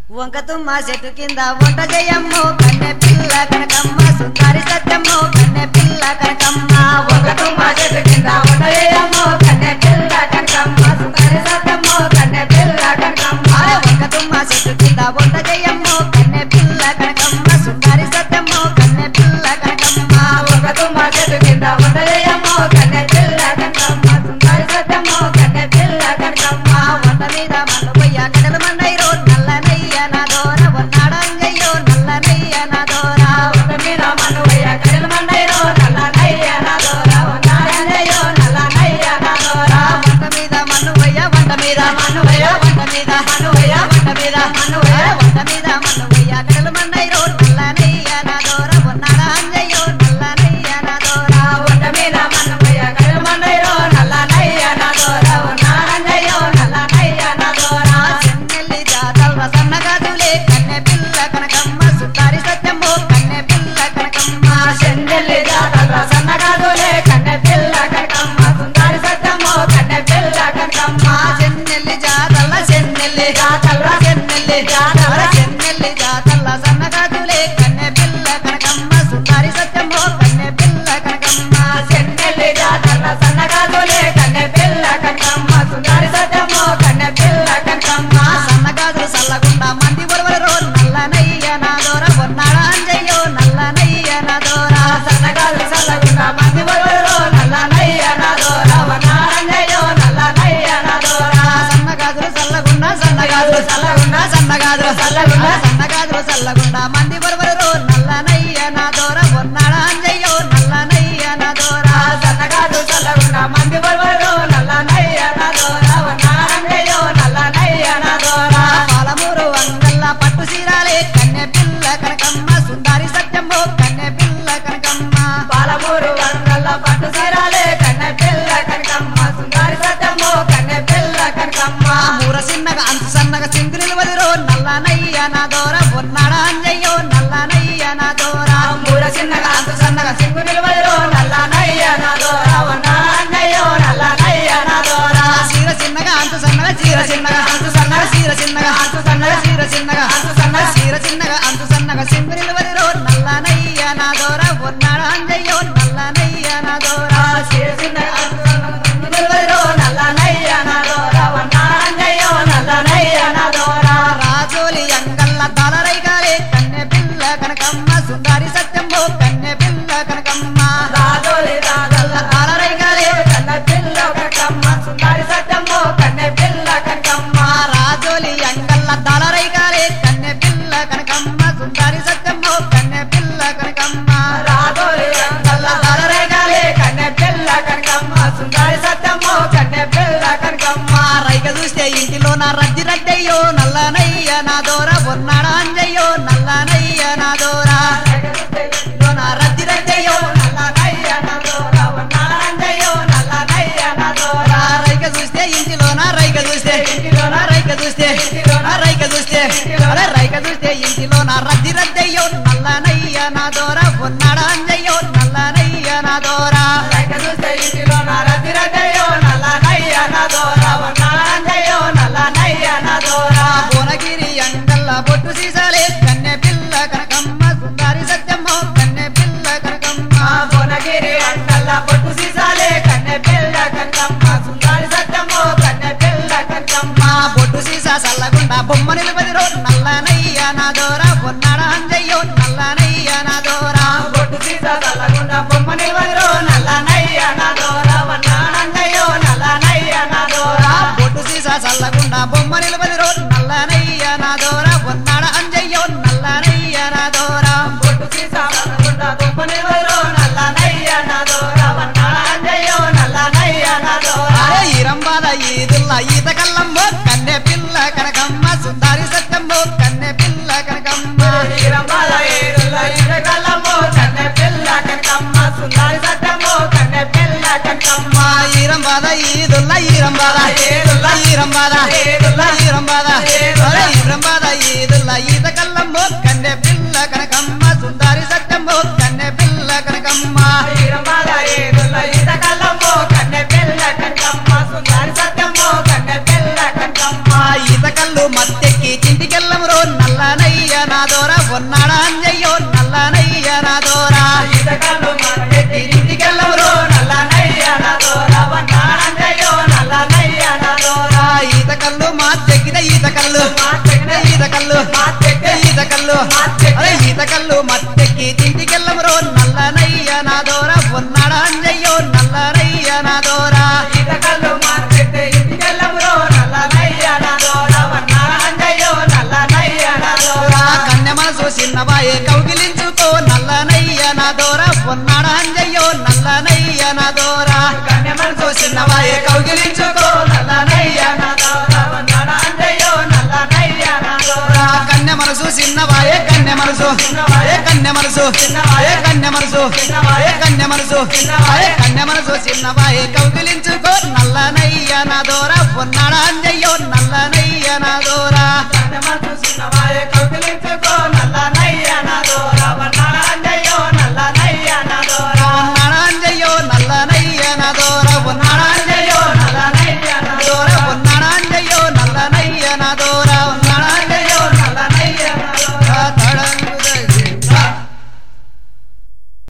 వంక తుమ్మ చెట్టు కింద వంట చేయమ్మో కన్నె పిల్ల కనకమ్మ సుందరి సత్యమ్మో కన్నె పిల్ల కనకమ్మ వంక తుమ్మ చెట్టు కింద వంట చేయమ్మో కన్నె పిల్ల కనకమ్మ సుందరి సత్యమ్మో కన్నె పిల్ల కనకమ్మ వంక తుమ్మ చెట్టు కింద వంట చేయమ్మో కన్నె పిల్ల కనకమ్మ సుందరి సత్యమ్మో కన్నె పిల్ల కనకమ్మ వంక తుమ్మ చెట్టు కింద వంట చేయమ్మో కన్నె పిల్ల కనకమ్మ సుందరి సత్యమ్మో కన్నె పిల్ల కనకమ్మ వంట మీద మన్ను పొయ్య కడలు మన్నైరో నల్లనయ్య నా దోర వన్నాడంగయ్యో నల్లనయ్య నా దోర వంట మీద మన్ను పొయ్య కడలు మన్నైరో నల్లనయ్య నా దోర వన్నాడంగయ్యో నల్లనయ్య నా దోర వంట మీద మన్ను పొయ్య వంట మీద మన్ను పొయ్య వంట మీద మన్ను పొయ్య వంట మీద మన్ను పొయ్య వంట మీద మన్ను పొయ్య కడలు మన్నైరో నల్లనయ్య నా దోర వన్నాడంగయ్యో నల్లనయ్య నా దోర వంట మీద మన్ను పొయ్య కడలు మన్నైరో నల్లనయ్య నా దోర వన్నాడంగయ్యో నల్లనయ్య నా దోర చెన్నెల్లి జాతర సన్నగాజులే కన్నె పిల్ల కనకమ్మ సుతారి సత్యమ్మో కన్నె పిల్ల కనకమ్మ చెన్నెల్లి జాతర సన్నగాజులే కన్నె పిల్ల కనకమ్మ సుందరి సత్యమ్మో కన్నె పిల్ల కనకమ్మ చెన్నెల్లి జాతర చెన్నెల్లి జాతర చెన్నెల్లి జాతర చెన్నెల్లి జాతర సన్నగాజులే కన్నె పిల్ల కనకమ్మ సుందరి సత్యమ్మో కన్నె పిల్ల కనకమ్మ చెన్నెల్లి జాతర సన్నగాజులే కన్నె పిల్ల కనకమ్మ సుందరి సత్యమ్మో కన్నె పిల్ల కనకమ్మ సన్నగాజులు సల్లగుండా మంది బొరవరో నల్లనయ్య నా దోర పొన్నాడ అంజయ్యో నల్లనయ్య నా దోర సన్నగాజులు సల్లగుండా మంది బొరవరో నల్లనయ్య నా దోర పొన్నాడ అంజయ్యో నల్లనయ్య నా దోర సన్నగాజులు సల్లగుండా సన్నగాజులు సల్లగుండా సన్నగాజులు సల్లగుండా సన్నగాజులు సల్లగుండా మంది బొరవరో నల్లనయ్య నా దోర పొన్నాడ అంజయ్యో నల్లనయ్య నా దోర సన్నగాజులు సల్లగుండా మంది బొరవరో నల్లనయ్య నా దోర పొన్నాడ అంజయ్యో నల్లనయ్య నా దోర పాలమూరు అంగల్ల పట్టు సీరాలే కన్నె పిల్ల కనకమ్మ సుందరి సత్యమ్మో కన్నె పిల్ల కనకమ్మ పాలమూరు అంగల్ల పట్టు సీరాలే కన్నె పిల్ల కనకమ్మ సుందరి సత్యమ్మో కన్నె పిల్ల కనకమ్మ మూర చిన్నగా అంచు సన్నగా సింగు నిలవదిరో నల్లనయ్య నా దోర పొన్నాడ అంజయ్యో నల్లనయ్య నా దోర మూర చిన్నగా అంచు సన్నగా సింగు నిలవదిరో నల్లనయ్య నా దోర పొన్నాడ అంజయ్యో నల్లనయ్య నా దోర చీర చిన్నగా అంచు సన్నగా చీర చిన్నగా అంచు సన్నగా చీర చిన్నగా అంచు సన్నగా చీర చిన్నగా అంచు సన్నగా చీర చిన్నగా అంచు సన్నగా సింగు నిలవదిరో నల్లనయ్య నా దోర పొన్నాడ అంజయ్యో నల్లనయ్య నా దోర చీర చిన్నగా అంచు సన్నగా సింగు నిలవదిరో నల్లనయ్య నా దోర పొన్నాడ అంజయ్యో నల్లనయ్య నా దోర రాజోలి అంగల్ల తలరైగాలే కన్నె పిల్ల కనకమ్మ సుందరి సత్యంబో కన్నె పిల్ల కనకమ్మ రాజోలి రాగల్ల తలరైగాలే కన్నె పిల్ల కనకమ్మ సుందరి సత్యంబో కన్నె పిల్ల కనకమ్మ రాజోలి అంగల్ల తలరైగాలే కన్నె పిల్ల కనకమ్మ సుందరి సత్యంబో కన్నె పిల్ల కనకమ్మ రాజోలి అంగల్ల తలరైగాలే కన్నె పిల్ల కనకమ్మ సుందరి సత్యమ్మో కన్నె పిల్ల కనకమ్మ రైక చూస్తే ఇంటిలో నా రద్ది రద్దయ్యో నల్లనయ్య నా దోర పొన్నాడ అంజయ్యో నల్లనయ్య నా దోర ఇంటిలో నా రద్ది రద్దయ్యో నల్లనయ్య నా దోర పొన్నాడ అంజయ్యో నల్లనయ్య నా దోర రైక చూస్తే ఇంటిలో నా రైక చూస్తే ఇంటిలో నా రైక చూస్తే ఇంటిలో నా రైక చూస్తే అరే రైక చూస్తే ఇంటిలో నా రద్ది రద్దయ్యో నల్లనయ్య నా దోర పొన్నాడ అంజయ్యో నల్లనయ్య నా దోర రైక చూస్తే ఇంటిలో నా రద్ది రద్దయ్యో నల్లనయ్య నా దోర పొన్నాడ అంజయ్యో నల్లనయ్య నా దోర భువనగిరి అంగల్ల బొట్టు సీసాలే కన్నె పిల్ల కనకమ్మ సుందరి సత్యమ్మ కన్నె పిల్ల కనకమ్మ భువనగిరి అంగల్ల బొట్టు సీసాలే కన్నె పిల్ల కనకమ్మ సుందరి సత్యమ్మ కన్నె పిల్ల కనకమ్మ బొట్టు సీసా సల్లగుండా బొమ్మ నిలబడి రో నల్లనయ్య నా దోర పొన్నాడ అంజయ్యో నల్లనయ్య నా దోర బొట్టు సీసా సల్లగుండా బొమ్మ నిలబడి రో నల్లనయ్య నా దోర పొన్నాడ అంజయ్యో నల్లనయ్య నా దోర బొట్టు సీసా సల్లగుండా బొమ్మ నిలబడి రో నల్లనయ్య నా దోర పొన్నాడ అంజయ్యో నల్లనయ్య నా దోర బొట్టు సీసా సల్లగుండా బొమ్మ నిలబడి రో నల్లనయ్య నా దోర పొన్నాడ అంజయ్యో నల్లనయ్య నా దోర అరే ఈరంబాల ఈదుల్ల ఈత కల్లమ్మో కన్నె పిల్ల కనకమ్మ సుందరి సత్యమ్మో కన్నె పిల్ల కనకమ్మ ఈరంబాల ఈదుల్ల ఈత కల్లమ్మో కన్నె పిల్ల కనకమ్మ సుందరి సత్యమ్మో కన్నె పిల్ల కనకమ్మ ఈరంబాల ఈదుల్ల ఈరంబాల ఈదుల్ల ఈరంబాల ఈదుల్ల ఈరంబాల అరే ఈరంబాల ఈదుల్ల ఈత కల్లమ్మో కన్నె పిల్ల కనకమ్మ సుందరి సత్యమ్మో కన్నె పిల్ల కనకమ్మ ఈరంబాల ఈదుల్ల ఈత కల్లమ్మో కన్నె పిల్ల కనకమ్మ సుందరి సత్యమ్మో కన్నె పిల్ల కనకమ్మ ఈత కల్లు మత్తెక్కి చింటికెళ్ళము రో ఉన్నాడా అంజయ్యో నల్లనయ్య నా దోరా ఈతకల్లు మానబెట్టి ఇంటికెళ్ళవురో నల్లనయ్య నా దోర వన్నాడంజయ్యో నల్లనయ్య నా దోర ఈత కళ్ళు మా తెగిన ఈత కళ్ళు ఈత కళ్ళు ఈత కళ్ళు అరే ఈత కళ్ళు మత్తెక్కి తింటికెళ్ళమరో నల్లనయ్య నా దోర ఉన్నాడా అంజయ్యో నల్లనయ్య నా దోరా ఈతకల్లు మానబెట్టి ఇంటికెళ్ళవురో నల్లనయ్య నా దోర వన్నాడంజయ్యో నల్లనయ్య నా దోర ఆ కన్నె మనసు చిన్నబాయే కౌగిలించుకో నల్లనయ్య నా దోర ఉన్నాడా అంజయ్యో నల్లనయ్య నా దోరా కన్య మనసు చిన్నవాయే కౌగిలించుకో నల్లనయ్య నా దోర వన్నాడంజయ్యో నల్లనయ్య నా దోర ఆ కన్నె మనసు చిన్నవాయే కన్నె మనసు ఏ కన్నె మనసు ఏ కన్నె మనసు ఏ కన్నె మనసు ఏ కన్నె మనసు చిన్నవాయే కౌగిలించుకో నల్లనయ్య నా దోర ఉన్నాడా అంజయ్యో నల్లనయ్య నా దోరా కన్య మనసు చిన్నవాయే